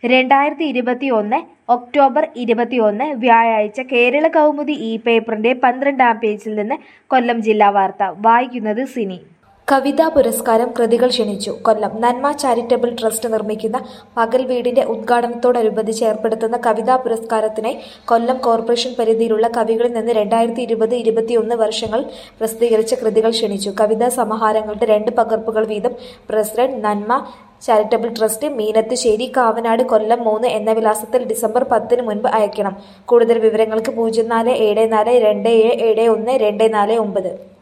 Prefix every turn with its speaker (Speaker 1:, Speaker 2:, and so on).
Speaker 1: രണ്ടായിരത്തി ഇരുപത്തി ഒന്ന് ഒക്ടോബർ ഇരുപത്തിയൊന്ന് വ്യാഴാഴ്ച കേരള കൗമുദി ഇ പേപ്പറിന്റെ പന്ത്രണ്ടാം പേജിൽ നിന്ന് കൊല്ലം ജില്ലാ വാർത്ത വായിക്കുന്നത് സിനി കവിതാ പുരസ്കാരം കൃതികൾ ക്ഷണിച്ചു കൊല്ലം നന്മ ചാരിറ്റബിൾ ട്രസ്റ്റ് നിർമ്മിക്കുന്ന പകൽ വീടിന്റെ ഉദ്ഘാടനത്തോടനുബന്ധിച്ച് ഏർപ്പെടുത്തുന്ന കവിതാ പുരസ്കാരത്തിനായി കൊല്ലം കോർപ്പറേഷൻ പരിധിയിലുള്ള കവികളിൽ നിന്ന് രണ്ടായിരത്തി ഇരുപത് ഇരുപത്തിയൊന്ന് വർഷങ്ങൾ പ്രസിദ്ധീകരിച്ച കൃതികൾ ക്ഷണിച്ചു കവിതാ സമാഹാരങ്ങളുടെ രണ്ട് പകർപ്പുകൾ വീതം president Nanma charitable trust Meenathusseri Kavanad Kollam മൂന്ന് എന്ന വിലാസത്തിൽ ഡിസംബർ പത്തിന് മുൻപ് അയക്കണം കൂടുതൽ വിവരങ്ങൾക്ക് പൂജ്യം നാല് ഏഴ് നാല് രണ്ട് ഏഴ് ഏഴ് ഒന്ന് രണ്ട് നാല് ഒമ്പത്